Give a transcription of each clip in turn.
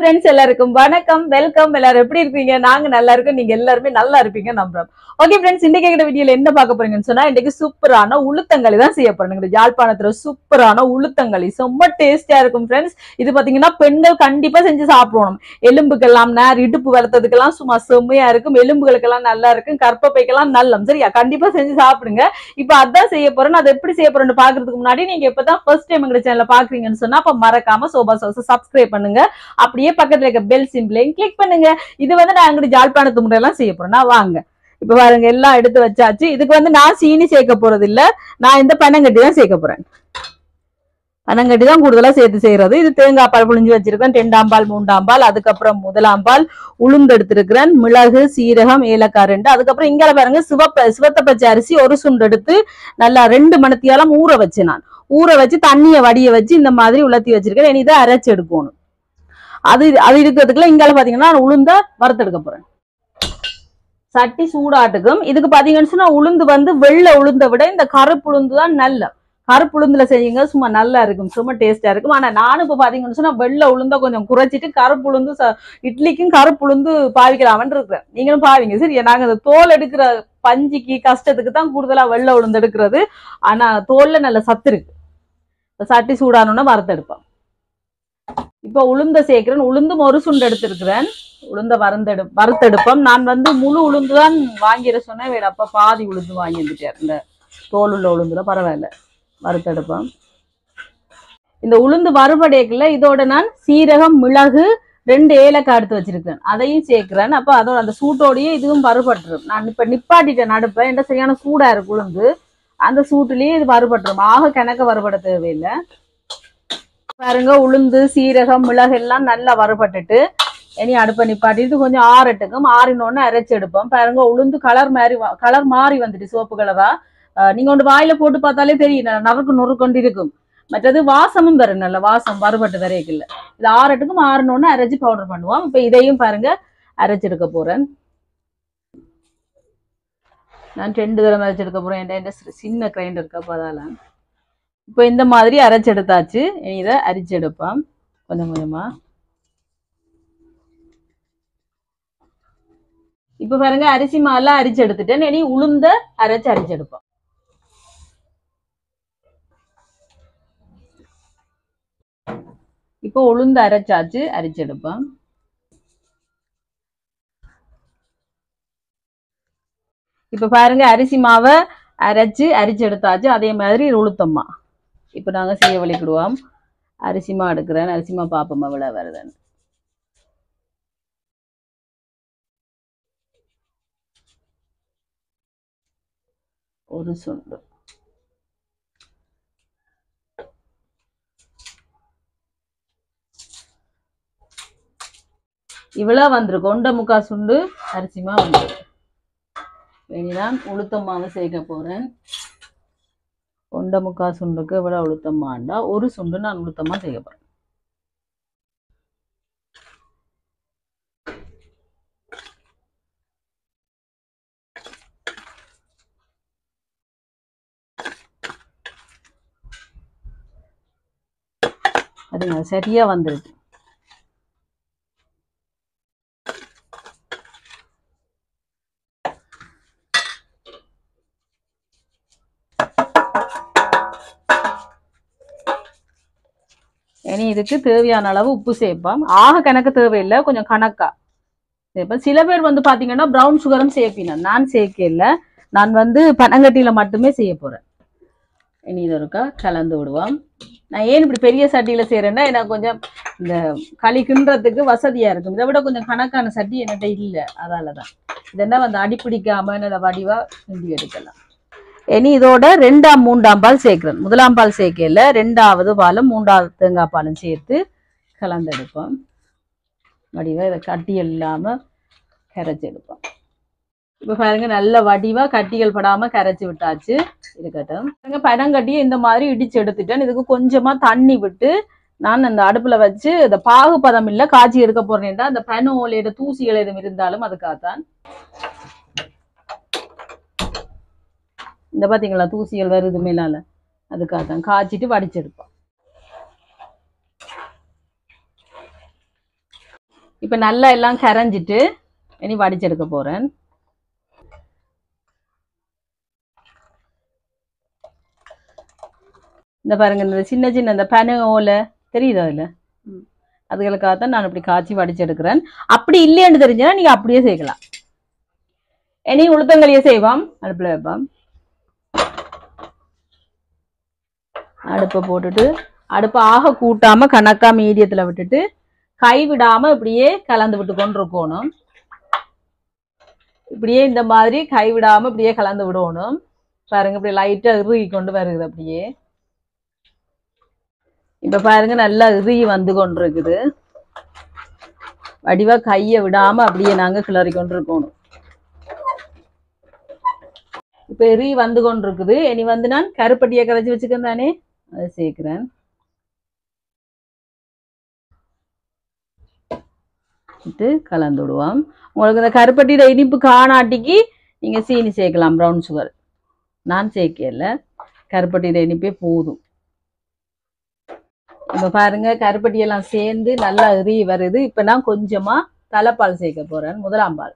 Friends எல்லாருக்கும் வணக்கம் welcome எல்லாரும் எப்படி இருக்கீங்க நாங்க நல்லா இருக்கோம் நீங்க எல்லாருமே நல்லா இருப்பீங்க நம்புறோம் ஓகே ஃப்ரெண்ட்ஸ் இன்னைக்கு எங்க வீடியோல என்ன பார்க்க போறீங்கன்னு சொன்னா இன்னைக்கு சூப்பரான உளுத்தங்களி தான் செய்ய போறோம் இந்த யாழ்ப்பாணத்துல சூப்பரான உளுத்தங்களி ரொம்ப டேஸ்டியா இருக்கும் ஃப்ரெண்ட்ஸ் இது பாத்தீங்கன்னா பெண்கள் கண்டிப்பா செஞ்சு சாப்பிடணும் எலும்புக்கெல்லாம் நேர் இடுப்பு வளர்த்ததுக்கெல்லாம் சும்மா செம்மையா இருக்கும் எலும்புகளுக்கெல்லாம் நல்லா இருக்கும் கற்பப்பைக்கெல்லாம் நல்லம் சரியா கண்டிப்பா செஞ்சு சாப்பிடுங்க இப்ப அதான் செய்ய போறேன் அதை எப்படி செய்ய போறேன்னு பாக்குறதுக்கு முன்னாடி நீங்க இப்பதான் ஃபர்ஸ்ட் டைம் எங்க சேனல்ல பாக்குறீங்கன்னு சொன்னா அப்ப மறக்காம சோபா சோஸ் சப்ஸ்கிரைப் பண்ணுங்க அப்படியே பக்கத்துல இருக்க பெல் சிம்பிளையும் கிளிக் பண்ணுங்க இது வந்து நான் எங்கிட்ட ஜாழ்ப்பாணத்து முறையெல்லாம் செய்ய போறேன் நான் வாங்க இப்ப பாருங்க எல்லாம் எடுத்து வச்சாச்சு இதுக்கு வந்து நான் சீனி சேர்க்க போறது இல்ல நான் இந்த பனங்கட்டி தான் சேர்க்க போறேன் பனங்கட்டி தான் கூடுதலா சேர்த்து செய்யறது இது தேங்காய் பால் புழிஞ்சு வச்சிருக்கேன் ரெண்டாம் பால் மூன்றாம் பால் அதுக்கப்புறம் முதலாம் பால் உளுந்து எடுத்திருக்கிறேன் மிளகு சீரகம் ஏலக்காய் ரெண்டு அதுக்கப்புறம் இங்க பாருங்க சிவப்ப சிவத்த பச்சை அரிசி ஒரு சுண்டு எடுத்து நல்லா ரெண்டு மணத்தியாலம் ஊற வச்சு நான் ஊற வச்சு தண்ணியை வடிய வச்சு இந்த மாதிரி உலர்த்தி வச்சிருக்கேன் இனி இதை அரைச்சு எடுக்கணும் அது அது இருக்கிறதுக்குள்ள இங்கால பாத்தீங்கன்னா நான் உளுந்த வறுத்தெடுக்க போறேன் சட்டி சூடாட்டுக்கும் இதுக்கு பாத்தீங்கன்னு சொன்னா உளுந்து வந்து வெள்ளை உளுந்தை விட இந்த கருப்பு உளுந்து தான் நல்ல கருப்பு உளுந்துல செய்யுங்க சும்மா நல்லா இருக்கும் சும்மா டேஸ்டா இருக்கும் ஆனா நானும் இப்ப பாத்தீங்கன்னு சொன்னா வெள்ளை உளுந்த கொஞ்சம் குறைச்சிட்டு கருப்பு உளுந்து ச- இட்லிக்கும் கருப்பு உளுந்து பாவிக்கலாமன்னு இருக்கிறேன் நீங்களும் பாவிங்க சரி நாங்க இந்த தோல் எடுக்கிற பஞ்சிக்கு கஷ்டத்துக்கு தான் கூடுதலா வெள்ளை உளுந்து எடுக்கிறது ஆனா தோல்ல நல்ல சத்து இருக்கு இப்ப சட்டி சூடானோன்னா வறுத்தெடுப்போம் இப்போ உளுந்த சேர்க்கிறேன் உளுந்தும் ஒரு சுண்டு எடுத்திருக்கிறேன் உளுந்த வறுந்தெடு வறுத்தெடுப்போம் நான் வந்து முழு உளுந்து தான் வாங்கிட சொன்னேன் வேற அப்பா பாதி உளுந்து வாங்கி வந்துட்டேன் இந்த தோல் உள்ள உளுந்துல பரவாயில்ல வறுத்தெடுப்போம் இந்த உளுந்து வறுபடையக்குள்ள இதோட நான் சீரகம் மிளகு ரெண்டு ஏலக்காய் எடுத்து வச்சிருக்கேன் அதையும் சேர்க்கிறேன் அப்போ அதோட அந்த சூட்டோடயே இதுவும் வறுபட்டுரும் நான் இப்ப நிப்பாட்டிட்டேன் நடுப்பேன் என்ற சரியான சூடா இருக்கு உளுந்து அந்த சூட்டுலயே இது வறுபட்டுரும் ஆக கணக்க வறுபட தேவையில்லை பாருங்க உளுந்து சீரகம் மிளகு எல்லாம் நல்லா வறுபட்டுட்டு இனி அடுப்பை நிப்பாட்டிட்டு கொஞ்சம் ஆறட்டுக்கும் ஆறினோன்னு அரைச்சு எடுப்போம் பாருங்க உளுந்து கலர் மாதிரி கலர் மாறி வந்துட்டு சிவப்பு கலரா அஹ் நீங்க ஒன்று வாயில போட்டு பார்த்தாலே தெரியும் ந- நறுக்கு நொறுக்கொண்டு இருக்கும் மற்றது வாசமும் வரும் நல்ல வாசம் வறுபட்டு வரைக்கும் இது ஆறட்டுக்கும் ஆறினோன்னு அரைச்சு பவுடர் பண்ணுவோம் இப்ப இதையும் பாருங்க அரைச்செடுக்க போறேன் நான் ரெண்டு தடவை அரைச்செடுக்க போறேன் என்கிட்ட இந்த சி- சின்ன கிரைண்டர் இருக்கா அதால இப்போ இந்த மாதிரி அரைச்செடுத்தாச்சு இனி இதை அரிச்செடுப்போம் கொஞ்சம் கொஞ்சமா இப்போ பாருங்க அரிசி மாலாம் அரிச்சு எடுத்துட்டேன் இனி உளுந்த அரைச்சு அரிச்செடுப்போம் இப்போ உளுந்து அரைச்சாச்சு அரிச்செடுப்போம் இப்போ பாருங்க அரிசி மாவை அரைச்சு அரிச்சு எடுத்தாச்சு அதே மாதிரி உளுத்தம்மா இப்போ நாங்கள் செய்ய வலிக்கிடுவோம் அரிசிமா எடுக்கிறேன் அரிசிமா பார்ப்போம் எவ்வளோ வருதுன்னு ஒரு சுண்டு இவ்வளோ வந்துருக்கு ஒண்டை முக்கா சுண்டு அரிசிமா வந்துருக்கு இனிதான் உளுத்தம்மாவை சேர்க்க போகிறேன் ஒண்டை முக்கா சுண்டுக்கு இவ்வளோ உளுத்தம்மாண்டா ஒரு சுண்டு நான் உளுத்தம்மா செய்ய போகிறேன் அதுங்க சரியா வந்துருக்கு இனி இதுக்கு தேவையான அளவு உப்பு சேர்ப்போம் ஆக கணக்கு தேவையில்லை கொஞ்சம் கணக்கா சேர்ப்பேன் சில பேர் வந்து பாத்தீங்கன்னா ப்ரௌன் சுகரும் சேர்ப்பினேன் நான் சேர்க்க இல்லை நான் வந்து பனங்கட்டியில மட்டுமே செய்ய போறேன் இனி இது இருக்கா கலந்து விடுவோம் நான் ஏன் இப்படி பெரிய சட்டியில செய்யறேன்னா எனக்கு கொஞ்சம் இந்த களி கிண்டுறதுக்கு வசதியா இருக்கும் இதை விட கொஞ்சம் கணக்கான சட்டி என்கிட்ட இல்லை அதால தான் இதெல்லாம் வந்து அடி பிடிக்காம நல்ல வடிவா கிண்டி எடுக்கலாம் இனி இதோட ரெண்டாம் மூன்றாம் பால் சேர்க்கிறேன் முதலாம் பால் சேர்க்கல ரெண்டாவது பாலும் மூன்றாவது தேங்காய் பாலும் சேர்த்து கலந்தெடுப்போம் வடிவா இதை கட்டிகள் இல்லாம கரைச்சி எடுப்போம் இப்போ பாருங்க நல்ல வடிவா கட்டிகள் படாம கரைச்சி விட்டாச்சு இருக்கட்டும் பாருங்க பனங்கட்டியை இந்த மாதிரி இடிச்சு எடுத்துட்டேன் இதுக்கு கொஞ்சமா தண்ணி விட்டு நான் அந்த அடுப்புல வச்சு இந்த பாகு பதம் இல்ல காய்ச்சி எடுக்க போறேன்டா அந்த பன ஓலையோட தூசிகள் எதுவும் இருந்தாலும் அதுக்காகத்தான் இந்த பாத்தீங்களா தூசிகள் வருது மேலால அதுக்காகத்தான் காய்ச்சிட்டு வடிச்செடுப்போம் இப்போ நல்லா எல்லாம் கரைஞ்சிட்டு இனி வடிச்செடுக்க போறேன் இந்த பாருங்க இந்த சின்ன சின்ன இந்த பனை ஓலை தெரியுதா அதில் ம். அதுகளுக்காக தான் நான் இப்படி காய்ச்சி வடிச்செடுக்கிறேன் அப்படி இல்லைன்னு தெரிஞ்சுன்னா நீங்க அப்படியே செய்யலாம் இனி உளுத்தங்களியை செய்வோம் அடுப்பில் வைப்போம் அடுப்பை போட்டுட்டு அடுப்பை ஆக கூட்டாம கணக்கா மீடியத்துல விட்டுட்டு கை விடாம இப்படியே கலந்து விட்டு கொண்டு இருக்கணும் இப்படியே இந்த மாதிரி கை விடாம இப்படியே கலந்து விடணும் பாருங்க இப்படி லைட்டா இறுகி கொண்டு வருது அப்படியே இப்ப பாருங்க நல்லா இறுகி வந்து கொண்டு இருக்குது வடிவா கையை விடாம அப்படியே நாங்க கிளறி கொண்டு இருக்கணும் இப்ப இறுகி வந்து கொண்டு இருக்குது இனி வந்து நான் கருப்பட்டியை கரைச்சி வச்சுக்கேன் தானே அதை சேர்க்கிறேன் இட்டு கலந்து விடுவோம் உங்களுக்கு இந்த கருப்பட்டியோட இனிப்பு காணாட்டிக்கு நீங்க சீனி சேர்க்கலாம் ப்ரௌன் சுகர் நான் சேர்க்கல கருப்பட்டியோட இனிப்பே போதும் இப்ப பாருங்க கருப்பட்டியெல்லாம் சேர்ந்து நல்லா எறி வருது இப்ப நான் கொஞ்சமா தலைப்பால் சேர்க்க போறேன் முதலாம் பால்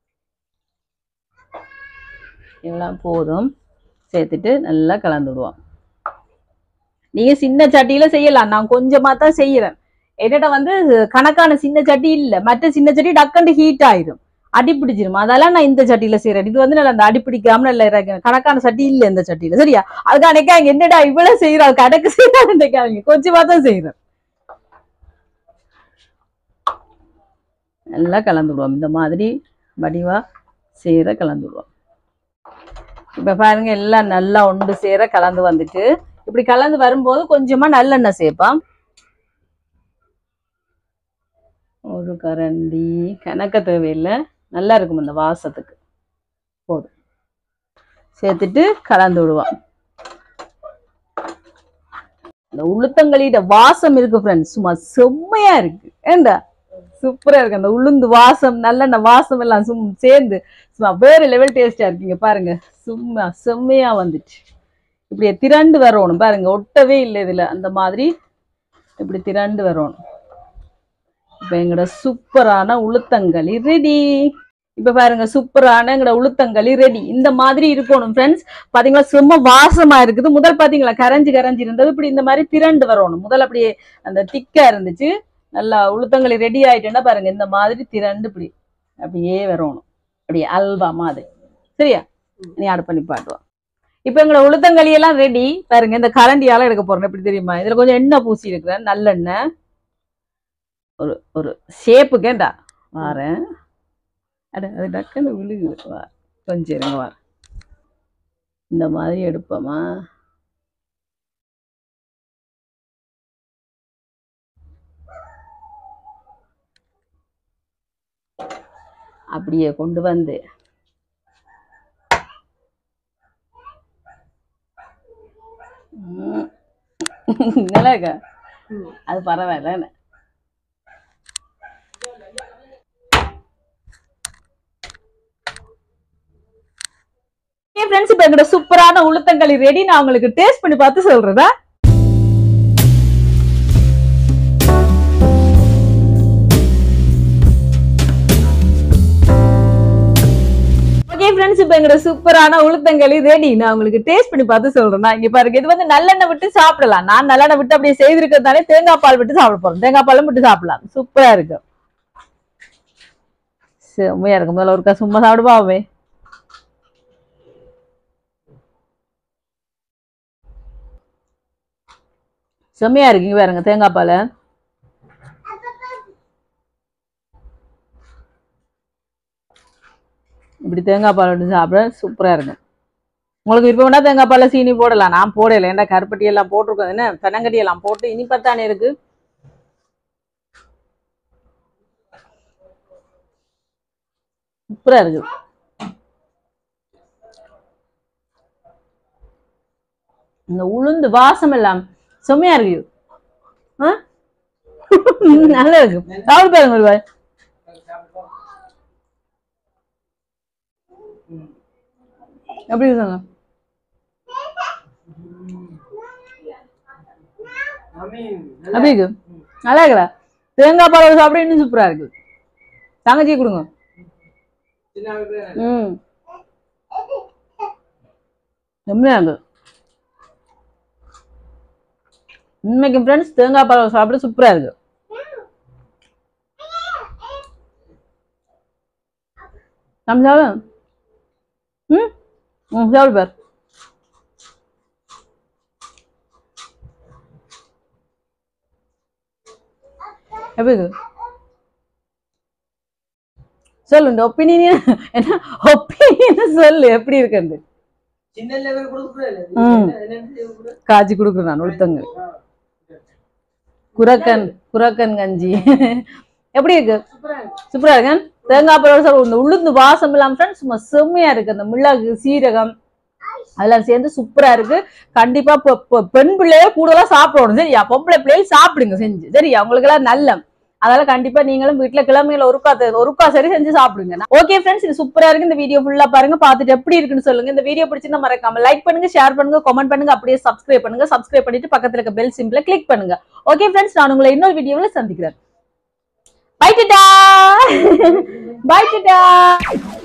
இதெல்லாம் போதும் சேர்த்துட்டு நல்லா கலந்து விடுவோம் நீங்க சின்ன சட்டியில செய்யலாம் நான் கொஞ்சமா தான் செய்யறேன் என்னட்ட வந்து கணக்கான சின்ன சட்டி இல்ல மற்ற சின்ன சட்டி டக்குன்னு ஹீட் ஆயிடும் அடி பிடிச்சிரும் அதெல்லாம் நான் இந்த சட்டியில செய்யறேன் இது வந்து நல்லா அந்த அடி பிடிக்காம நல்லா இறக்க- கணக்கான சட்டி இல்ல இந்த சட்டியில சரியா அதுக்கு அன்னைக்கு என்னடா இவ்வளவு செய்யறாங்க கணக்கு செய்யறாங்க கொஞ்சமா தான் செய்யறேன் நல்லா கலந்து விடுவோம் இந்த மாதிரி வடிவா செய்யற கலந்து விடுவோம் இப்ப பாருங்க எல்லாம் நல்லா ஒன்று சேர கலந்து வந்துட்டு இப்படி கலந்து வரும்போது கொஞ்சமா நல்லெண்ணெய் சேர்ப்பான் ஒரு கரண்டி கணக்க தேவையில்லை நல்லா இருக்கும் இந்த வாசத்துக்கு போதும் சேர்த்துட்டு கலந்து விடுவான் இந்த உளுத்தங்களிட வாசம் இருக்கு ஃப்ரெண்ட்ஸ் சும்மா செம்மையா இருக்கு ஏண்டா சூப்பரா இருக்கு அந்த உளுந்து வாசம் நல்லெண்ணெய் வாசம் எல்லாம் சும் சேர்ந்து சும்மா வேற லெவல் டேஸ்டா இருக்கீங்க பாருங்க சும்மா செம்மையா வந்துச்சு இப்படி திரண்டு வரணும் பாருங்க ஒட்டவே இல்லை இதுல அந்த மாதிரி இப்படி திரண்டு வரணும் இப்ப எங்கட சூப்பரான உளுத்தங்களி ரெடி இப்ப பாருங்க சூப்பரான எங்கட உளுத்தங்களி ரெடி இந்த மாதிரி இருக்கணும் ஃப்ரெண்ட்ஸ் பாத்தீங்களா செம்ம வாசமா இருக்குது முதல் பாத்தீங்களா கரைஞ்சு கரைஞ்சு இருந்தது இப்படி இந்த மாதிரி திரண்டு வரணும் முதல் அப்படியே அந்த திக்கா இருந்துச்சு நல்லா உளுத்தங்களி ரெடி ஆயிட்டேன்னா பாருங்க இந்த மாதிரி திரண்டு இப்படி அப்படியே வரணும் அப்படியே அல்வா மாதிரி சரியா நீ ஆட் பண்ணி பாட்டுவோம் இப்ப எங்களோட உளுத்தங்களி எல்லாம் ரெடி பாருங்க இந்த கரண்டியால எடுக்க போறேன் எப்படி தெரியுமா இதுல கொஞ்சம் எண்ணெய் பூசி இருக்கிறேன் நல்லெண்ணெய் ஒரு ஒரு ஷேப்புக்கேண்டா வாரேன் அட அது டக்குன்னு விழுகுது வா கொஞ்சம் இருங்க வா இந்த மாதிரி எடுப்போமா அப்படியே கொண்டு வந்து ம். நல்லா இருக்கா ம். அது பரவாயில்ல என்ன ஃப்ரெண்ட்ஸ் இப்போ எங்கட சூப்பரான உளுத்தங்களி ரெடி நான் உங்களுக்கு டேஸ்ட் பண்ணி பார்த்து சொல்றதா ஓகே ஃப்ரெண்ட்ஸ் இப்போ எங்கட சூப்பரான உளுத்தங்களி ரெடி நான் உங்களுக்கு டேஸ்ட் பண்ணி பார்த்து சொல்றேன் நான் இங்க பாருங்க இது வந்து நல்லெண்ணெய் விட்டு சாப்பிடலாம் நான் நல்லெண்ணெய் விட்டு அப்படியே செய்திருக்கிறதாலே தேங்காய் பால் விட்டு சாப்பிட போறோம் தேங்காய் பாலும் விட்டு சாப்பிடலாம் சூப்பரா இருக்கு செம்மையா இருக்கு முதல்ல ஒருக்கா சும்மா சாப்பிடுவாவே செம்மையா இருக்குங்க பாருங்க தேங்காய் பால் இப்படி தேங்காய் பால் விட்டு சாப்பிட சூப்பரா இருக்கும் உங்களுக்கு விருப்பம் வேணா தேங்காய் பால்ல சீனி போடலாம் நான் போடல ஏன்டா கருப்பட்டி எல்லாம் போட்டிருக்கோம் என்ன தென்னங்கட்டி எல்லாம் போட்டு இனிப்பத்தானே இருக்கு சூப்பரா இருக்கு இந்த உளுந்து வாசம் எல்லாம் செம்மையா இருக்கு ஆ? நல்லா இருக்கு சாப்பிட்டு பாருங்க ஒரு வாய். எப்படி இருக்குங்க மாமி எப்படி இருக்கு நல்லா இருக்குல்ல தேங்காய் பால் சாப்பிட இன்னும் சூப்பரா இருக்கு தங்கச்சி கொடுங்க ம் செம்மையா இருக்கு உண்மைக்கு ஃப்ரெண்ட்ஸ் தேங்காய் பால் சாப்பிட சூப்பரா இருக்கு நம்ம சாப்பிடு ம் ம் சாப்பிடு பார் எப்படி இருக்கு சொல்லு இந்த ஒப்பீனியன் என்ன ஒப்பீனியன் சொல்லு எப்படி இருக்குன்னு சின்ன லெவல் கொடுக்குறேன் ம். காய்ச்சி கொடுக்குறேன் நான் உளுத்தங்க குரக்கன் குரக்கன் கஞ்சி எப்படி இருக்கு சூப்பரா இருக்கு தேங்காய் பாலோட சாப்பிட இந்த உளுந்து வாசம் இல்லாம ஃப்ரெண்ட்ஸ் சும்மா செம்மையா இருக்கு அந்த மிளகு சீரகம் அதெல்லாம் சேர்ந்து சூப்பரா இருக்கு கண்டிப்பா பொ- பொ- பெண் பிள்ளைய கூடுதலா சாப்பிடணும் சரியா பொம்பளை பிள்ளைகள் சாப்பிடுங்க செஞ்சு சரியா உங்களுக்கு எல்லாம் நல்ல அதனால கண்டிப்பா நீங்களும் வீட்டுல கிழமையில ஒருக்கா தெ- ஒருக்கா சரி செஞ்சு சாப்பிடுங்க ஓகே ஃப்ரெண்ட்ஸ் இது சூப்பரா இருக்கு இந்த வீடியோ ஃபுல்லா பாருங்க பார்த்துட்டு எப்படி இருக்குன்னு சொல்லுங்க இந்த வீடியோ பிடிச்சிருந்தா மறக்காம லைக் பண்ணுங்க ஷேர் பண்ணுங்க கமெண்ட் பண்ணுங்க அப்படியே சப்ஸ்கிரைப் பண்ணுங்க சப்ஸ்கிரைப் பண்ணிட்டு பக்கத்துல இருக்க பெல் சிம்பிள கிளிக் பண்ணுங்க ஓகே ஃப்ரெண்ட்ஸ் நான் உங்களை இன்னொரு வீடியோவில் சந்திக்கிறேன் பை டாடா பை டாடா